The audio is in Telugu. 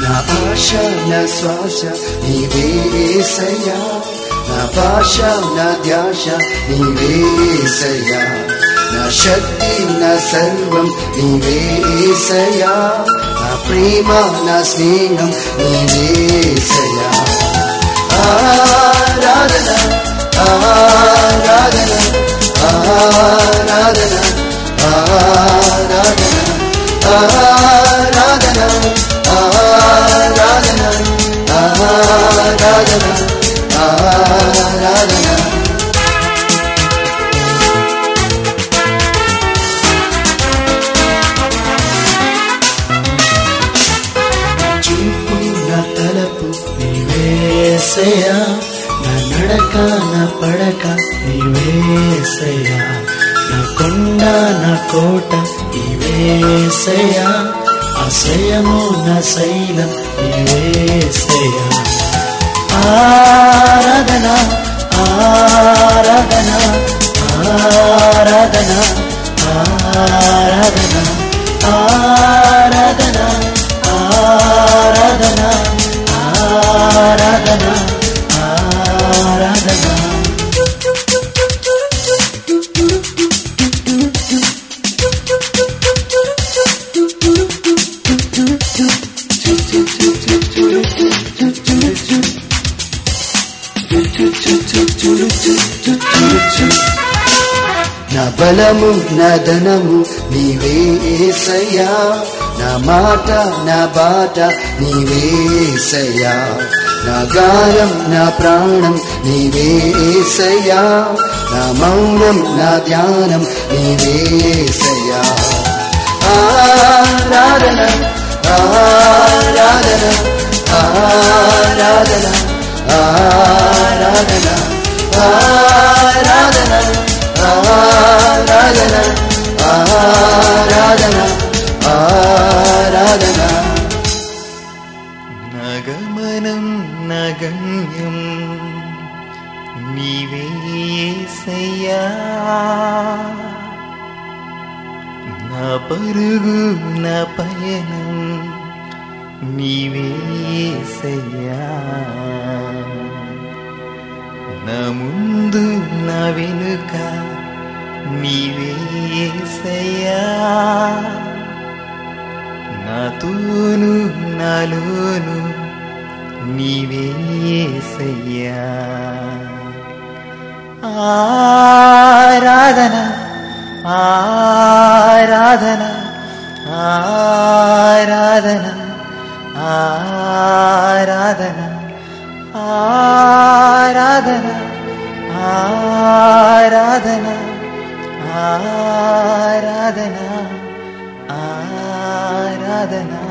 నా ఆశ నా శ్వాస నీవేసయ్యా నా భాష నా ధ్యాస నీవేసయ్యా నా శక్తి నా సర్వం నీవేసయ్యా నా ప్రేమ నా స్నేహం నీవేసయ్యా ఆరాధన ఆరాధన ఆరాధన ఆరాధన ఆరాధన ఆరాధన ఆరాధన ఆరాధన చూపు నా తలపు నీవేసయ్యా నా నడక నా పడక నీవేసయ్యా నా కొండ నా కోట నీవేసయ్యా ఆశ్రయము నా శైలం నీవేసయ్యా ఆరాధన ఆరాధన ఆరాధన ఆరాధన ఆరాధన ఆరాధన ఆరాధన ఆరాధన నా బలము నా ధనము నీవేసయ్యా నా మాట నా బాట నీవేసయ్యా నా గాయం నా ప్రాణం నీవేసయ్యా నా మౌనం నా ధ్యానం నీవేసయ్యా ఆరాధన ఆరాధన ఆరాధన ఆరాధన ఆరాధన ఆరాధన ఆరాధన ఆరాధన నగమనం నగమ్యం నీవేసయ్యా నా పరుగు నా పయనం నీవేసయ్యా నా ముందు నా వెనుక నీవేసయ్యా నాతోను నాలోను నీవేసయ్యా ఆరాధన ఆరాధన ఆరాధన ఆరాధన ఆరాధన ఆరాధన ఆరాధన ఆరాధన